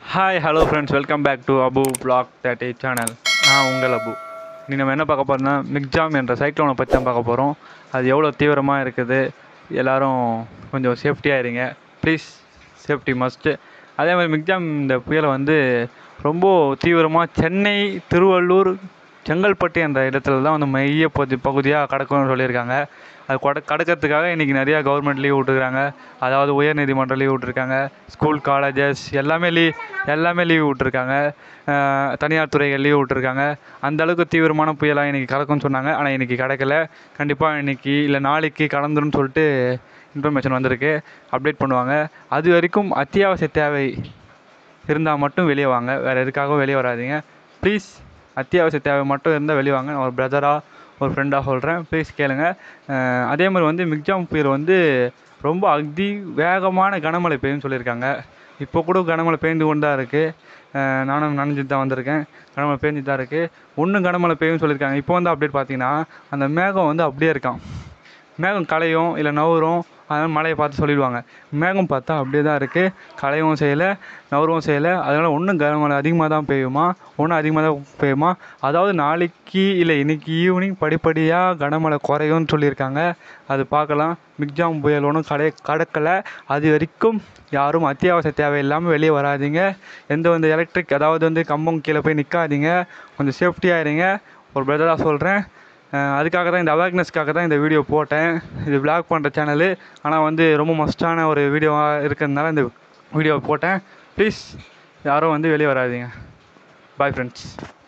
hi hello friends welcome back to Abu blog thirty channel நான் உங்கள் அபு இன்னைக்கு நம்ம என்ன பார்க்க போகிறோம்னா மிக்ஜாம் என்ற சைக்ளோனை பற்றி தான் பார்க்க போகிறோம் அது எவ்வளோ தீவிரமாக இருக்குது எல்லாரும் கொஞ்சம் சேஃப்டியாக இருங்க ப்ளீஸ் சேஃப்டி மஸ்ட்டு அதே மாதிரி மிக்ஜாம் இந்த புயலை வந்து ரொம்ப தீவிரமாக சென்னை திருவள்ளூர் செங்கல்பட்டு என்ற இடத்துல தான் வந்து மைய பகுதி பகுதியாக கடக்கும்னு சொல்லியிருக்காங்க அது கொட கடக்கிறதுக்காக இன்றைக்கி நிறையா கவர்மெண்ட் லீவ் விட்டுருக்காங்க அதாவது உயர் நீதிமன்றம் லீவ் விட்ருக்காங்க ஸ்கூல் காலேஜஸ் எல்லாமே லீவ் எல்லாமே லீவ் விட்ருக்காங்க அஹ் தனியார் துறைகள் லீவ் விட்ருக்காங்க அந்த அளவுக்கு தீவிரமான புயலாக இன்றைக்கி கடக்கும்னு சொன்னாங்க ஆனால் இன்றைக்கி கடக்கலை கண்டிப்பாக இன்றைக்கி இல்லை நாளைக்கு கடந்துரும்னு சொல்லிட்டு இன்ஃபர்மேஷன் வந்திருக்கு அப்டேட் பண்ணுவாங்க அது வரைக்கும் அத்தியாவசிய தேவை இருந்தால் மட்டும் வெளியே வாங்க வேறு எதுக்காகவும் வெளியே வராதீங்க ப்ளீஸ் அத்தியாவசிய தேவை மட்டும் இருந்தால் வெளியே வாங்க நான் ஒரு பிரதராக ஒரு ஃப்ரெண்டாக சொல்கிறேன் ப்ளீஸ் கேளுங்க அஹ் அதே மாதிரி வந்து மிக்ஜாம் புயல் வந்து ரொம்ப அதி வேகமான கனமழை பெய்யும்னு சொல்லியிருக்காங்க இப்போ கூட கனமழை பெய்ந்து கொண்டு தான் இருக்குது நானும் நனைஞ்சிட்டு தான் வந்திருக்கேன் கனமழை பெய்ஞ்சிட்டு தான் இருக்குது இன்னும் கனமழை பெய்யும்னு சொல்லியிருக்காங்க இப்போ வந்து அப்டேட் பார்த்தீங்கன்னா அந்த மேகம் வந்து அப்படியே இருக்கான் மேகம் கலையும் இல்லை நவரும் அதனால் மழையை பார்த்து சொல்லிடுவாங்க மேகம் பார்த்தா அப்படியே தான் இருக்குது கலையவும் செய்யலை நவரவும் செய்யலை அதனால் ஒன்றும் கனமழை அதிகமாக தான் பெய்யுமா ஒன்றும் அதிகமாக தான் பெய்யுமா அதாவது நாளைக்கு இல்லை இன்னைக்கு ஈவினிங் படிப்படியாக கனமழை குறையும்னு சொல்லியிருக்காங்க அது பார்க்கலாம் மிக்ஜாம் புயல் ஒன்றும் கடை கடக்கலை அது வரைக்கும் யாரும் அத்தியாவசிய தேவையில்லாமல் வெளியே வராதீங்க எந்த வந்து எலக்ட்ரிக் அதாவது வந்து கம்பம் கீழே போய் நிற்காதீங்க கொஞ்சம் சேஃப்டியாக இருங்க ஒரு பிரதராக சொல்கிறேன் அஹ் அதுக்காக தான் இந்த அவேர்னஸ்க்காக தான் இந்த வீடியோ போட்டேன் இது vlog பண்ணுற சேனலு ஆனால் வந்து ரொம்ப மஸ்டான ஒரு வீடியோவாக இருக்கிறதுனால இந்த வீடியோ போட்டேன் ப்ளீஸ் யாரும் வந்து வெளியே வராதீங்க பாய் ஃப்ரெண்ட்ஸ்